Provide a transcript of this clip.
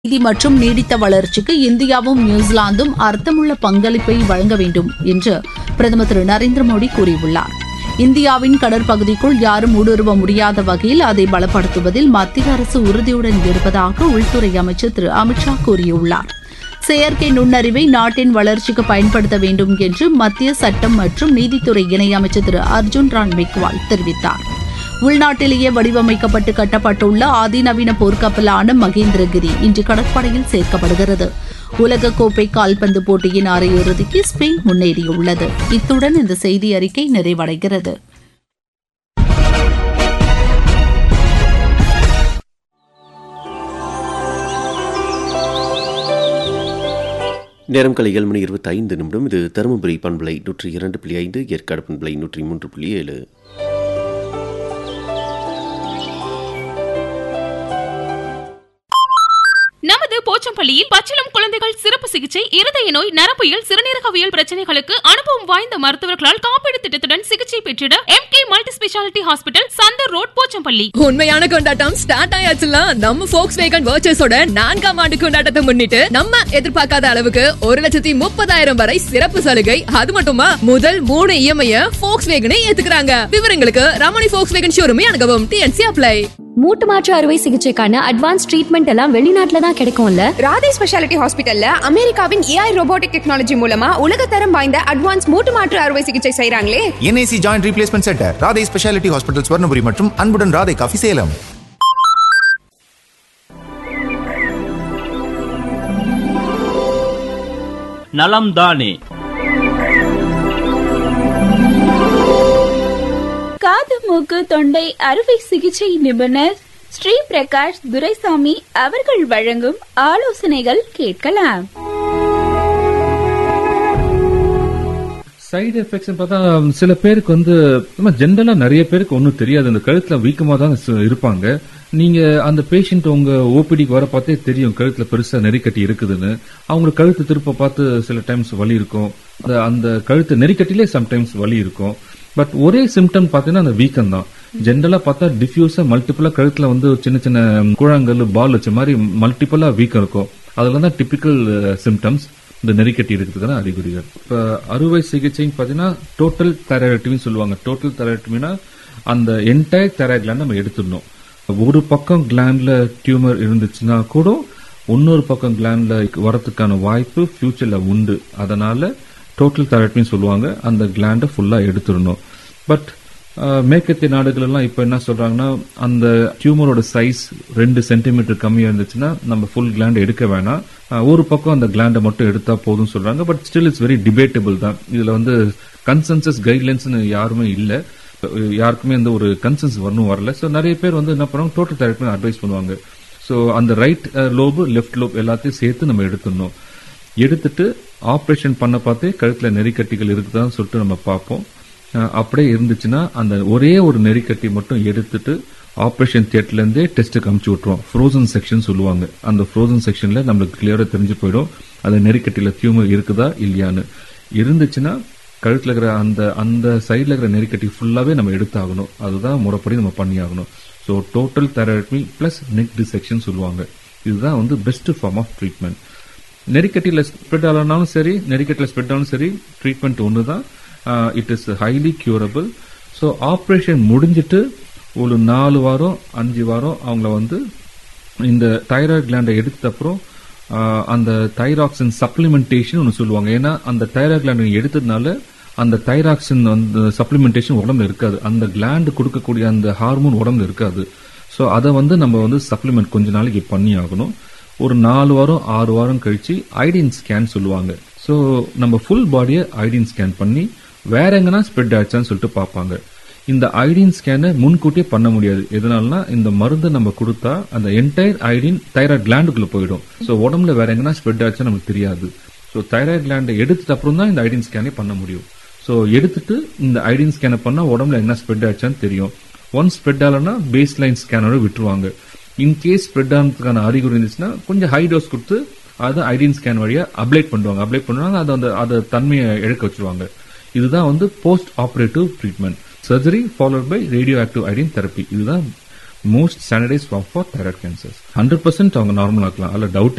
நீதி மற்றும் நீடித்த வளர்ச்சிக்கு இந்தியாவும் நியூசிலாந்தும் அர்த்தமுள்ள பங்களிப்பை வழங்க வேண்டும் என்று பிரதமர் திரு நரேந்திர மோடி கூறியுள்ளார் இந்தியாவின் கடற்பகுதிக்குள் யாரும் ஊடுருவ முடியாத வகையில் அதை பலப்படுத்துவதில் மத்திய அரசு உறுதியுடன் இருப்பதாக உள்துறை அமைச்சர் திரு அமித்ஷா கூறியுள்ளார் செயற்கை நுண்ணறிவை நாட்டின் வளர்ச்சிக்கு பயன்படுத்த வேண்டும் என்று மத்திய சட்டம் மற்றும் நீதித்துறை இணையமைச்சர் திரு அர்ஜுன் ராம் மெக்வால் தெரிவித்தார் உள்நாட்டிலேயே வடிவமைக்கப்பட்டு கட்டப்பட்டுள்ள அதிநவீன போர்க்கப்பலான மகேந்திரகிரி இன்று கடற்படையில் சேர்க்கப்படுகிறது உலகக்கோப்பை கால்பந்து போட்டியின் அரையிறுதிக்கு ஸ்பெயின் முன்னேறியுள்ளது இத்துடன் இந்த செய்தி அறிக்கை நிறைவடைகிறது நேரம் காலை ஏழு மணி இருபத்தி ஐந்து நிமிடம் இது தருமபுரி பண்பலை நூற்றி இரண்டு புள்ளி ஐந்து ஏற்காடு பண்பலை நூற்றி மூன்று புள்ளி ஏழு நமது போச்சம்பள்ளியில் பச்சிளம் குழந்தைகள் சிறப்பு சிகிச்சை இருதய நோய் நரம்பியல் சிறுநீரகவியல் பிரச்சனைகளுக்கு அனுபவம் வாய்ந்த மருத்துவர்களால் காப்பீடு திட்டத்துடன் சிகிச்சை பெற்றிட M K multi speciality hospital Chandar road Pochampalli உண்மையான கொண்டாட்டம் ஸ்டார்ட் ஆயாச்சுல நம்ம ஃபோக்ஸ் வேகன் வர்ச்சஸோட நான்காம் ஆண்டு கொண்டாட்டத்தை முன்னிட்டு நம்ம எதிர்பார்க்காத அளவுக்கு ஒரு லட்சத்தி முப்பதாயிரம் வரை சிறப்பு சலுகை அது மட்டுமா முதல் மூணு இஎம்ஐ ஃபோக்ஸ் வேகனை ஏத்துக்கிறாங்க விவரங்களுக்கு ரமணி ஃபோக்ஸ் வேகன் ஷோரூமே அணுகவும் டிஎன்சி அப்ளை மூட்டு மாற்று அறுவை சிகிச்சைக்கான அட்வான்ஸ் ட்ரீட்மெண்ட் எல்லாம் வெளிநாட்டுல தான் கிடைக்கும்ல ராதே ஸ்பெஷாலிட்டி ஹாஸ்பிட்டல்ல அமெரிக்காவின் ஏஐ ரோபோட்டிக் டெக்னாலஜி மூலமா உலகத்தரம் வாய்ந்த அட்வான்ஸ் மூட்டு மாற்று அறுவை சிகிச்சை செய்றாங்களே NIC joint replacement centre Radhai speciality hospital Swarnapuri மற்றும் அன்புடன் ராதை காஃபி சேலம் நலம்தானே காது மூக்கு தொண்டை அறுவை சிகிச்சை நிபுணர் ஸ்ரீ பிரகாஷ் துரைசாமி அவர்கள் வழங்கும் ஆலோசனைகள் கேட்கலாம் சைடு எஃபெக்ட்ஸ் பார்த்தா சில பேருக்கு வந்து ஜென்ரலா நிறைய பேருக்கு ஒன்றும் தெரியாது அந்த கழுத்துல வீக்கமா தான் சு- இருப்பாங்க நீங்க அந்த பேஷண்ட் உங்க ஓபிடிக்கு வர பார்த்தே தெரியும் கழுத்துல பெருசா நெறிக்கட்டி இருக்குதுன்னு அவங்க கழுத்து திருப்ப பார்த்து சில டைம்ஸ் வலி இருக்கும் அந்த அந்த கழுத்து நெறிக்கட்டிலே சம்டைம்ஸ் வலி இருக்கும் பட் ஒரே சிம்டம் பார்த்தீங்கன்னா அந்த வீக்கம் தான் ஜென்ரலா பார்த்தா டிஃப்யூஸா மல்டிபிளா கழுத்துல வந்து சின்ன சின்ன கூழாங்கல் பால் வச்ச மாதிரி மல்டிபிளா வீக்கம் இருக்கும் அதெல்லாம் தான் டிபிக்கல் சிம்டம்ஸ் இந்த நெறிக்கட்டி இருக்கிறதுக்கான அறிகுறிகள் இப்ப அறுவை சிகிச்சைன்னு பாத்தீங்கன்னா டோட்டல் தெரட்டின்னு சொல்லுவாங்க டோட்டல் தெரட்டினா அந்த என்டையர் தெராக்லாண்ட் நம்ம எடுத்துடணும் ஒரு பக்கம் கிளாண்ட்ல டியூமர் இருந்துச்சுன்னா கூட இன்னொரு பக்கம் கிளாண்ட்ல வரதுக்கான வாய்ப்பு ஃபியூச்சர்ல உண்டு அதனால டோட்டல் தெரட்டின்னு சொல்லுவாங்க அந்த கிளாண்டை ஃபுல்லா எடுத்துடணும் பட் மேற்கத்திய நாடுகள் எல்லாம் இப்ப என்ன சொல்றாங்கன்னா அந்த டியூமரோட சைஸ் ரெண்டு சென்டிமீட்டர் கம்மியா இருந்துச்சுன்னா நம்ம ஃபுல் கிளாண்ட் எடுக்க வேணாம் அஹ், ஒரு பக்கம் அந்த கிளாண்டை மட்டும் எடுத்தா போதும் சொல்றாங்க but still it's very debatable தான் இதுல வந்து கன்சென்சஸ் கைட்லைன்ஸ்னு யாருமே இல்ல அஹ், யாருக்குமே இந்த ஒரு கன்சென்ஸ் வரணும் வரல ஸோ நிறைய பேர் வந்து என்ன பண்ணுவாங்க டோட்டல் தெரப்பி அட்வைஸ் பண்ணுவாங்க ஸோ அந்த ரைட் லோபு லெஃப்ட் லோப் எல்லாத்தையும் சேர்த்து நம்ம எடுத்துடணும் எடுத்துட்டு ஆபரேஷன் பண்ண பார்த்தே கழுத்துல நெறிக்கட்டிகள் இருக்குதான்னு சொல்லிட்டு நம்ம பார்ப்போம் அஹ் அப்படியே இருந்துச்சுன்னா அந்த ஒரே ஒரு நெறிக்கட்டி மட்டும் எடுத்துட்டு ஆபரேஷன் தியேட்டர்ல இருந்தே டெஸ்ட்டுக்கு அமுச்சு விட்டுருவோம் ஃப்ரோசன் செக்ஷன் சொல்லுவாங்க அந்த ஃப்ரோசன் செக்ஷன்ல நம்மளுக்கு கிளியரா தெரிஞ்சு போயிடும் அந்த நெறிக்கட்டியில டியூமர் இருக்குதா இல்லையான்னு இருந்துச்சுன்னா கழுத்துல இருக்கிற அந்த அந்த சைடுல இருக்கிற நெறிக்கட்டி ஃபுல்லாவே நம்ம எடுத்தாகணும் அதுதான் முறைப்படி நம்ம பண்ணியாகணும் so total therapy plus neck dissection சொல்லுவாங்க இதுதான் வந்து பெஸ்ட் ஃபார்ம் ஆஃப் ட்ரீட்மெண்ட் நெறிக்கட்டியில் ஸ்ப்ரெட் ஆனாலும் சரி நெறிக்கட்டியில் ஸ்ப்ரெட் ஆனாலும் சரி ட்ரீட்மெண்ட் ஒன்று தான் it is highly curable so operation முடிஞ்சிட்டு ஒரு நாலு வாரம் அஞ்சு வாரம் அவங்கள வந்து இந்த தைராய்டு கிளாண்டை எடுத்த அப்புறம் ஆஹ், அந்த தைராக்சின் சப்ளிமெண்டேஷன் ஒன்று சொல்லுவாங்க ஏன்னா அந்த தைராய்டு கிளாண்ட் எடுத்ததுனால அந்த தைராக்சின் வந்து சப்ளிமெண்டேஷன் உடம்புல இருக்காது அந்த கிளாண்டு கொடுக்கக்கூடிய அந்த ஹார்மோன் உடம்புல இருக்காது ஸோ அதை வந்து நம்ம வந்து சப்ளிமெண்ட் கொஞ்ச நாளைக்கு பண்ணி ஆகணும் ஒரு நாலு வாரம் ஆறு வாரம் கழிச்சு ஐடின் ஸ்கேன் சொல்லுவாங்க ஸோ நம்ம ஃபுல் பாடியை ஐடின் ஸ்கேன் பண்ணி வேற எங்கன்னா ஸ்ப்ரெட் ஆயிடுச்சான்னு சொல்லிட்டு பார்ப்பாங்க இந்த ஐடின் ஸ்கேனை முன்கூட்டியே பண்ண முடியாது எதனாலனா இந்த மருந்து நம்ம கொடுத்தா அந்த என்டையர் ஐடின் தைராய்டு கிளாண்டுக்குள்ள போயிடும் ஸோ உடம்புல வேற எங்கன்னா ஸ்ப்ரெட் ஆச்சா நமக்கு தெரியாது ஸோ தைராய்டு கிளாண்டை எடுத்துட்டு அப்புறம் தான் இந்த ஐடின் ஸ்கேனே பண்ண முடியும் ஸோ எடுத்துட்டு இந்த ஐடின் ஸ்கேனை பண்ணா உடம்புல என்ன ஸ்ப்ரெட் ஆச்சான்னு தெரியும் ஒன் ஸ்ப்ரெட் ஆகலன்னா பேஸ் லைன் ஸ்கேனோட விட்டுருவாங்க இன்கேஸ் ஸ்ப்ரெட் ஆனதுக்கான அறிகுறி இருந்துச்சுன்னா கொஞ்சம் ஹை டோஸ் கொடுத்து அதை ஐடின் ஸ்கேன் வழியா அப்ளேட் பண்ணுவாங்க அப்ளேட் பண்ணுவாங்க அது அந்த அதை தன்மையை இழக்க வச்சிருவாங்க இதுதான் வந்து post operative treatment surgery followed by radioactive iodine therapy இதுதான் most standardise form for thyroid cancers hundred percent அவங்க நார்மல் ஆக்கலாம் அதில் டவுட்